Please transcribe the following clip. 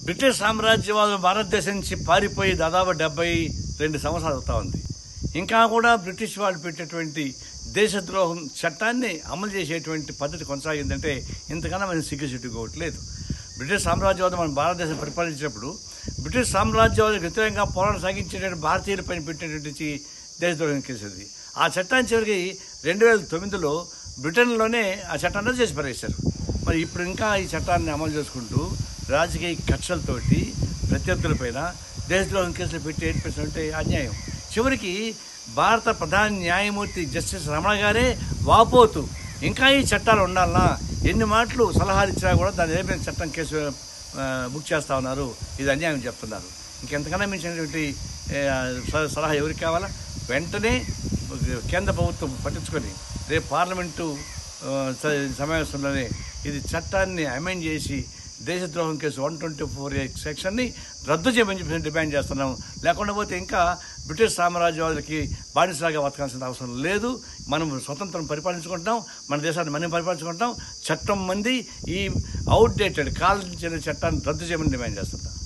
British సామ్రాజ్యవాదం భారతదేశం నుంచి పారిపోయి దాదాపు డెబ్బై రెండు సంవత్సరాలు అవుతా ఉంది ఇంకా కూడా బ్రిటిష్ వాళ్ళు పెట్టేటువంటి దేశద్రోహం చట్టాన్ని అమలు చేసేటువంటి పద్ధతి కొనసాగిందంటే ఇంతకన్నా మనం సిగ్గుచెట్టుకోవట్లేదు బ్రిటిష్ సామ్రాజ్యవాదం మన భారతదేశం పరిపాలించినప్పుడు బ్రిటిష్ సామ్రాజ్యవాదానికి వ్యతిరేకంగా పోరాటం సాగించేటువంటి భారతీయుల పైన పెట్టినటువంటి దేశద్రోహం కేసు ఆ చట్టాన్ని చివరికి రెండు వేల తొమ్మిదిలో బ్రిటన్లోనే ఆ చట్టాన్ని రద్దు చేసి పడేశారు మరి ఇప్పుడు ఇంకా ఈ చట్టాన్ని అమలు చేసుకుంటూ రాజకీయ కక్షలతోటి ప్రత్యర్థులపైన దేశద్రోహం కేసులు పెట్టి ఏర్పరిచినట్టే అన్యాయం చివరికి భారత ప్రధాన న్యాయమూర్తి జస్టిస్ రమణ గారే వాపోతూ ఇంకా ఈ చట్టాలు ఉండాలన్నా ఎన్ని మాటలు సలహాలు ఇచ్చినా కూడా దాని ఏదైనా చట్టం కేసు ఆ, బుక్ చేస్తా ఉన్నారు ఇది అన్యాయం చెప్తున్నారు ఇంకెంతకన్నా మించినటువంటి ఏ, స- సలహా ఎవరికి కావాలా వెంటనే కేంద్ర ప్రభుత్వం పట్టించుకొని రేపు పార్లమెంటు ఆ, స- సమావేశంలోనే ఇది చట్టాన్ని అమెండ్ చేసి దేశద్రోహం కేసు వన్ ట్వంటీ ఫోర్ సెక్షన్ని రద్దు చేయమని చెప్పి డిమాండ్ చేస్తున్నాం లేకుండా పోతే ఇంకా బ్రిటిష్ సామ్రాజ్యవాదులకి బానిసలాగా బతకాల్సిన అవసరం లేదు మనం స్వతంత్రం పరిపాలించుకుంటాం మన దేశాన్ని మనం పరిపాలించుకుంటాం చట్టం మంది ఈ అవుట్డేటెడ్ కాల్చిన చట్టాన్ని రద్దు చేయమని డిమాండ్ చేస్తున్నాం